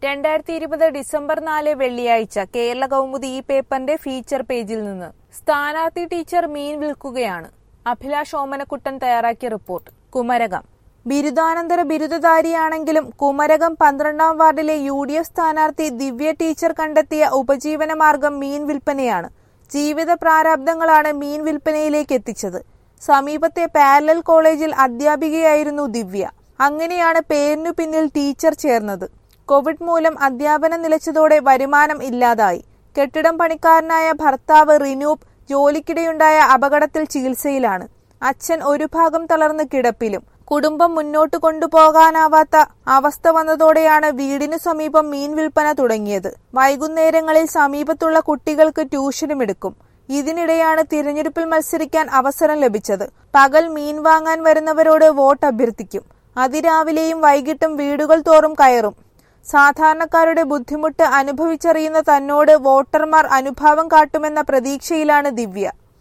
രണ്ടായിരത്തി ഇരുപത് ഡിസംബർ നാല് വെള്ളിയാഴ്ച കേരള കൗമുദി ഈ പേപ്പറിന്റെ ഫീച്ചർ പേജിൽ നിന്ന് സ്ഥാനാർത്ഥി ടീച്ചർ മീൻ വിൽക്കുകയാണ് അഭിലാഷ് ഓമനക്കുട്ടൻ തയ്യാറാക്കിയ റിപ്പോർട്ട് കുമരകം ബിരുദാനന്തര ബിരുദധാരിയാണെങ്കിലും കുമരകം പന്ത്രണ്ടാം വാർഡിലെ യു ഡി എഫ് സ്ഥാനാർത്ഥി ദിവ്യ ടീച്ചർ കണ്ടെത്തിയ ഉപജീവന മാർഗം മീൻ വിൽപ്പനയാണ് ജീവിത പ്രാരാബ്ദങ്ങളാണ് മീൻ വിൽപ്പനയിലേക്ക് എത്തിച്ചത് സമീപത്തെ പാരലൽ കോളേജിൽ അധ്യാപികയായിരുന്നു ദിവ്യ അങ്ങനെയാണ് പേരിനു പിന്നിൽ ടീച്ചർ ചേർന്നത് കോവിഡ് മൂലം അധ്യാപനം നിലച്ചതോടെ വരുമാനം ഇല്ലാതായി കെട്ടിടം പണിക്കാരനായ ഭർത്താവ് റിനൂപ് ജോലിക്കിടെയുണ്ടായ അപകടത്തിൽ ചികിത്സയിലാണ് അച്ഛൻ ഒരു ഭാഗം തളർന്ന് കിടപ്പിലും കുടുംബം മുന്നോട്ട് കൊണ്ടുപോകാനാവാത്ത അവസ്ഥ വന്നതോടെയാണ് വീടിനു സമീപം മീൻ വിൽപ്പന തുടങ്ങിയത് വൈകുന്നേരങ്ങളിൽ സമീപത്തുള്ള കുട്ടികൾക്ക് ട്യൂഷനും എടുക്കും ഇതിനിടെയാണ് തിരഞ്ഞെടുപ്പിൽ മത്സരിക്കാൻ അവസരം ലഭിച്ചത് പകൽ മീൻ വാങ്ങാൻ വരുന്നവരോട് വോട്ട് അഭ്യർത്ഥിക്കും അതിരാവിലെയും വൈകിട്ടും വീടുകൾ തോറും കയറും സാധാരണക്കാരുടെ ബുദ്ധിമുട്ട് അനുഭവിച്ചറിയുന്ന തന്നോട് വോട്ടർമാർ അനുഭാവം കാട്ടുമെന്ന പ്രതീക്ഷയിലാണ് ദിവ്യ